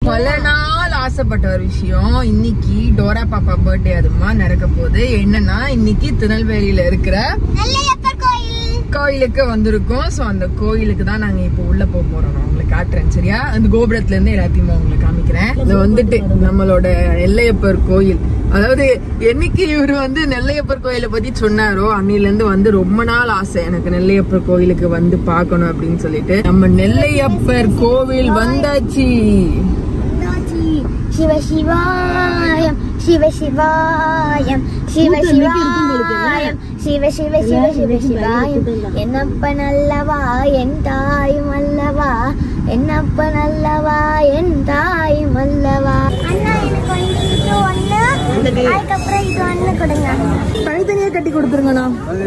பல நாள் ஆசைப்பட்ட ஒரு விஷயம் இன்னைக்கு டோரா பாப்பா பர்த்டே அதுமா நடக்க போகுது என்னன்னா இன்னைக்கு திருநெல்வேலியில இருக்கிற நெல்லையப்பர் கோயில் கோயிலுக்கு வந்திருக்கோம் சோ அந்த கோயிலுக்கு தான் நாங்க இப்போ உள்ள போக போறோம் நான் உங்களுக்கு காட்டுறேன் சரியா அந்த கோபுரத்துல இருந்து எல்லாத்தையுமே உங்களுக்கு காமிக்கிறேன் இது வந்துட்டு நம்மளோட நெல்லையப்பர் கோயில் அதாவது என்னைக்கு இவர் வந்து நெல்லையப்பர் கோயிலை பத்தி சொன்னாரோ அன்னில இருந்து வந்து ரொம்ப நாள் ஆசை எனக்கு நெல்லையப்பர் கோயிலுக்கு வந்து பார்க்கணும் அப்படின்னு சொல்லிட்டு நம்ம நெல்லையப்பர் கோவில் வந்தாச்சு சிவ சிவாயம் சிவ சிவாயம் சிவ சிவாயம் சிவ சிவ சிவ சிவ சிவாயம் என்னப்பன் அல்லவா என் தாயும் அல்லவா என்னப்பன் அல்லவா என் தாயும் அல்லவா அண்ணா எனக்கு வந்து இது ஒண்ணு அதுக்கப்புறம் இது ஒண்ணு கொடுங்க தனித்தனியா கட்டி கொடுத்துருங்கண்ணா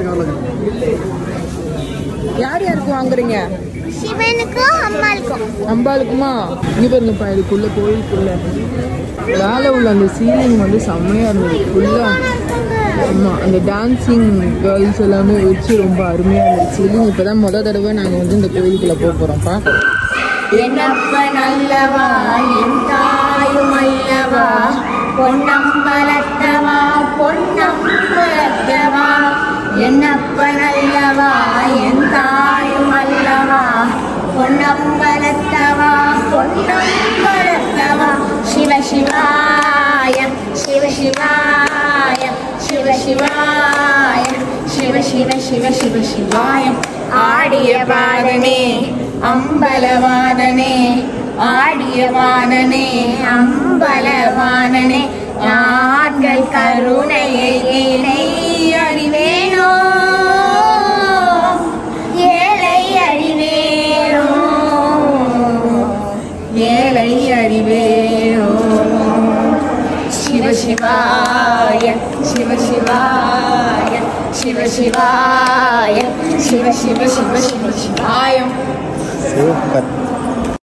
யார் யாருக்கு வாங்குறீங்க சிவனுக்கும் அம்மாளுக்கும் அம்பாளுக்குமா இங்க பாருங்கப்பா இதுக்குள்ள கோயிலுக்குள்ள மேல உள்ள அந்த சீலிங் வந்து செம்மையா இருந்தது ஃபுல்லா ஆமா அந்த டான்சிங் கேர்ள்ஸ் எல்லாமே வச்சு ரொம்ப அருமையா இருந்துச்சு சீலிங் இப்பதான் முத தடவை நாங்க வந்து இந்த கோயிலுக்குள்ள போக போறோம்ப்பா என்னப்ப நல்லவா என் தாயும் அல்லவா பொன்னம்பலத்தவா பொன்னம்பலத்தவா என்னப்ப நல்லவா என் தாயும் அல்லவா பொன்னம்பலத்தவா பொன்னம்பலத்தவா சிவ சிவாய சிவ சிவாய சிவ சிவாய சிவ சிவ சிவ சிவ சிவாயம் ஆடிய பாதனே அம்பலவாதனே ஆடிய வானனே அம்பலவானனே நாட்கள் கருணையை ஏனை அறிவேனோ ஏழை அறிவேனோ ஏழை அறிவேனோ சிவ சிவாய சிவ சிவாய சிவ சிவாய சிவ சிவ சிவ சிவ சிவாயம் சூப்பர்